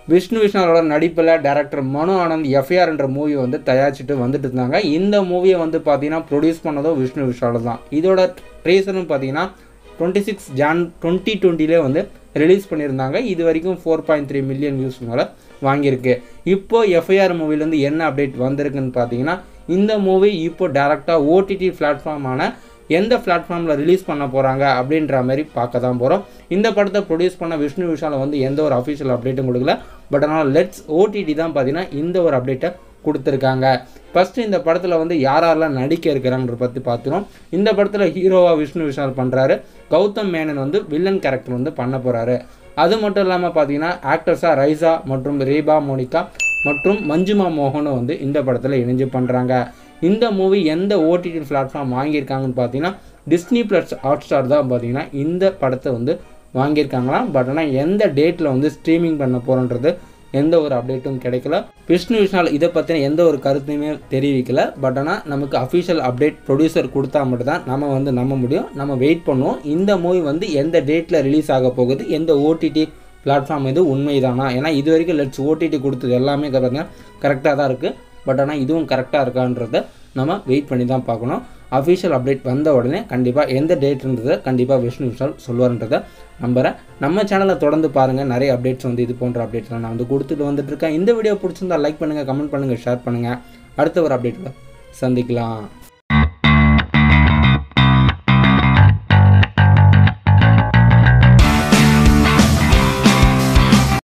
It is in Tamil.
விஷ்ணு விஷாலோட நடிப்பில் டேரக்டர் மனு ஆனந்த் எஃப்ஐஆர் என்ற மூவி வந்து தயாரிச்சுட்டு வந்துட்டு இருந்தாங்க இந்த மூவியை வந்து பார்த்தீங்கன்னா ப்ரொடியூஸ் பண்ணதும் விஷ்ணு விஷால் தான் இதோட ட்ரேசரும் பார்த்தீங்கன்னா டுவெண்ட்டி சிக்ஸ் ஜான் டுவெண்ட்டி டுவெண்ட்டிலே வந்து ரிலீஸ் பண்ணியிருந்தாங்க இது வரைக்கும் four point three million views மேலே வாங்கியிருக்கு இப்போ எஃப்ஐஆர் மூவிலேருந்து என்ன அப்டேட் வந்திருக்குன்னு பார்த்தீங்கன்னா இந்த மூவி இப்போ டேரெக்டாக ஓடிடி பிளாட்ஃபார்மான எந்த பிளாட்ஃபார்மில் ரிலீஸ் பண்ண போகிறாங்க அப்படின்ற மாதிரி பார்க்க தான் போகிறோம் இந்த படத்தை ப்ரொடியூஸ் பண்ண விஷ்ணு விஷாலை வந்து எந்த ஒரு அஃபிஷியல் அப்டேட்டும் கொடுக்கல பட் ஆனால் லெட்ஸ் ஓடிடி தான் பார்த்தீங்கன்னா இந்த ஒரு அப்டேட்டை கொடுத்துருக்காங்க ஃபஸ்ட்டு இந்த படத்தில் வந்து யார் யாரெல்லாம் நடிக்க இருக்கிறாங்கன்ற பற்றி பார்த்துரும் இந்த படத்தில் ஹீரோவாக விஷ்ணு விஷால் பண்ணுறாரு கௌதம் மேனன் வந்து வில்லன் கேரக்டர் வந்து பண்ண போகிறாரு அது மட்டும் இல்லாமல் பார்த்தீங்கன்னா ஆக்டர்ஸாக ரைசா மற்றும் ரீபா மோனிகா மற்றும் மஞ்சுமா மோகனும் வந்து இந்த படத்தில் இணைஞ்சு பண்ணுறாங்க இந்த மூவி எந்த ஓடிடி பிளாட்ஃபார்ம் வாங்கியிருக்காங்கன்னு பார்த்தீங்கன்னா டிஸ்னி ப்ளஸ் ஹாட் ஸ்டார் தான் பார்த்தீங்கன்னா இந்த படத்தை வந்து வாங்கியிருக்காங்களாம் பட் ஆனால் எந்த டேட்டில் வந்து ஸ்ட்ரீமிங் பண்ண போகிறோன்றது எந்த ஒரு அப்டேட்டும் கிடைக்கல விஷ்ணு விஷால் இதை பற்றின எந்த ஒரு கருத்தையுமே தெரிவிக்கல பட் ஆனால் நமக்கு அஃபிஷியல் அப்டேட் ப்ரொடியூசர் கொடுத்தா மட்டும் தான் நம்ம வந்து நம்ப முடியும் நம்ம வெயிட் பண்ணுவோம் இந்த மூவி வந்து எந்த டேட்டில் ரிலீஸ் ஆக போகுது எந்த ஓடிடி பிளாட்ஃபார்ம் இது உண்மைதானா ஏன்னா இது வரைக்கும் லெட்ஸ் ஓடிடி கொடுத்தது எல்லாமே பார்த்தீங்கன்னா கரெக்டாக தான் இருக்குது பட் ஆனால் இதுவும் கரெக்டாக இருக்கான்றத நம்ம வெயிட் பண்ணி தான் பார்க்கணும் அஃபிஷியல் அப்டேட் வந்த உடனே கண்டிப்பாக எந்த டேட்ன்றதை கண்டிப்பாக விஷ்ணு விஷால் சொல்லுவார்ன்றதை நம்புகிறேன் நம்ம சேனலை தொடர்ந்து பாருங்கள் நிறைய அப்டேட்ஸ் வந்து இது போன்ற அப்டேட்ஸ்லாம் நான் வந்து கொடுத்துட்டு வந்துட்டு இருக்கேன் இந்த வீடியோ பிடிச்சிருந்தா லைக் பண்ணுங்கள் கமெண்ட் பண்ணுங்கள் ஷேர் பண்ணுங்கள் அடுத்த ஒரு அப்டேட்டில் சந்திக்கலாம்